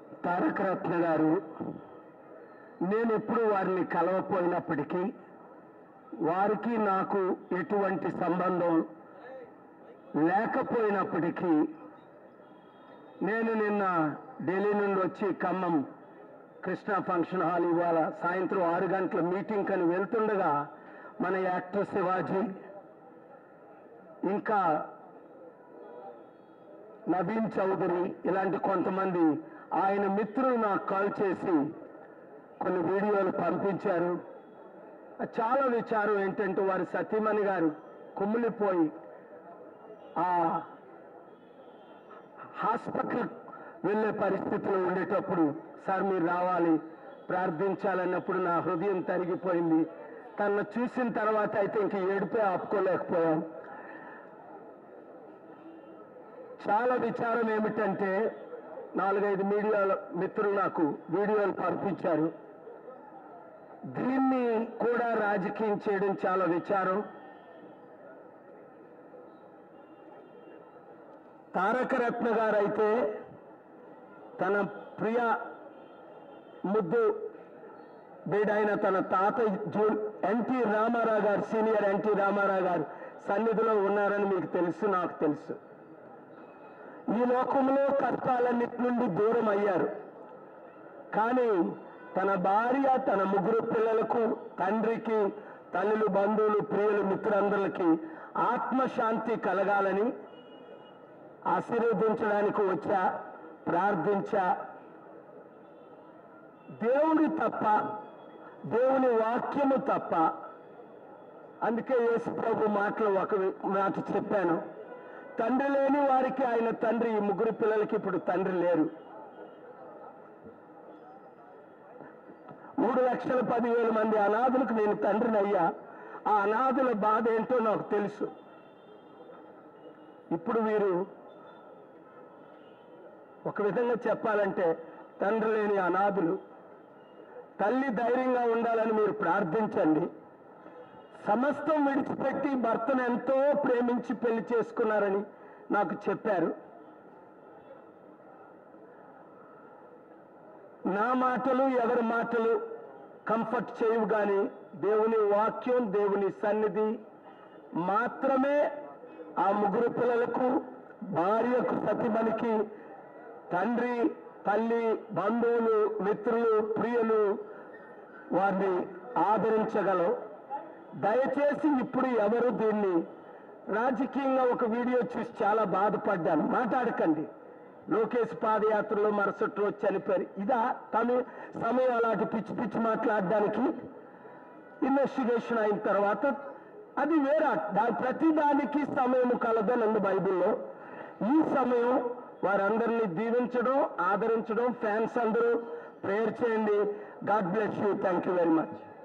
తారక రత్న గారు నేను ఎప్పుడు వారిని కలవపోయినప్పటికీ వారికి నాకు ఎటువంటి సంబంధం లేకపోయినప్పటికీ నేను నిన్న ఢిల్లీ నుండి వచ్చి ఖమ్మం కృష్ణ ఫంక్షన్ హాల్ ఇవాళ సాయంత్రం ఆరు గంటల మీటింగ్ అని వెళ్తుండగా మన యాక్టర్ శివాజీ ఇంకా నవీన్ చౌదరి ఇలాంటి కొంతమంది ఆయన మిత్రులు నాకు కాల్ చేసి కొన్ని వీడియోలు పంపించారు చాలా విచారం ఏంటంటే వారి సతీమణి గారు కుమ్మిలిపోయి ఆ హాస్పిటల్ వెళ్ళే పరిస్థితిలో ఉండేటప్పుడు సార్ మీరు రావాలి ప్రార్థించాలన్నప్పుడు నా హృదయం తరిగిపోయింది తను చూసిన తర్వాత అయితే ఇంక ఏడిపే ఆపుకోలేకపోయాం చాలా విచారం ఏమిటంటే నాలుగైదు మీడియాల మిత్రులు నాకు వీడియోలు పంపించారు దీన్ని కూడా రాజకీయం చేయడం చాలా విచారం తారక రత్న గారైతే తన ప్రియ ముద్దు బిడ్డైన తన తాత జూన్ ఎన్టీ రామారావు గారు సీనియర్ ఎన్టీ రామారావు గారు సన్నిధిలో ఉన్నారని మీకు తెలుసు నాకు తెలుసు ఈ లోకంలో కష్టాలన్నిటి నుండి దూరం అయ్యారు కానీ తన భార్య తన ముగ్గురు పిల్లలకు తండ్రికి తల్లులు బంధువులు ప్రియులు మిత్రులందరికీ ఆత్మశాంతి కలగాలని ఆశీర్వదించడానికి వచ్చా ప్రార్థించా దేవుని తప్ప దేవుని వాక్యము తప్ప అందుకే యేసు ప్రభు మాటలు ఒక మాట చెప్పాను తండ్రి లేని వారికి ఆయన తండ్రి ఈ ముగ్గురు పిల్లలకి ఇప్పుడు తండ్రి లేరు మూడు లక్షల పదివేల మంది అనాథులకు నేను తండ్రిని అయ్యా ఆ అనాథుల బాధ ఏంటో నాకు తెలుసు ఇప్పుడు వీరు ఒక విధంగా చెప్పాలంటే తండ్రి లేని అనాథులు తల్లి ధైర్యంగా ఉండాలని మీరు ప్రార్థించండి సమస్తం విడిచిపెట్టి భర్తను ఎంతో ప్రేమించి పెళ్లి చేసుకున్నారని నాకు చెప్పారు నా మాటలు ఎవరి మాటలు కంఫర్ట్ చేయవు కానీ దేవుని వాక్యం దేవుని సన్నిధి మాత్రమే ఆ ముగ్గురు పిల్లలకు భార్యకు సతిమనికి తండ్రి తల్లి బంధువులు మిత్రులు ప్రియులు వారిని ఆదరించగలవు దయచేసి ఇప్పుడు ఎవరు దీన్ని రాజకీయంగా ఒక వీడియో చూసి చాలా బాధపడ్డాను మాట్లాడకండి లోకేష్ పాదయాత్రలో మరుసటి రోజు చనిపోయారు ఇదా తమ సమయం అలాంటి పిచ్చి పిచ్చి మాట్లాడడానికి ఇన్వెస్టిగేషన్ అయిన తర్వాత అది వేరే దాని ప్రతి దానికి సమయం కలదని ఉంది బైబిల్లో ఈ సమయం వారందరినీ దీవించడం ఆదరించడం ఫ్యాన్స్ అందరూ ప్రేయర్ చేయండి God bless you thank you very much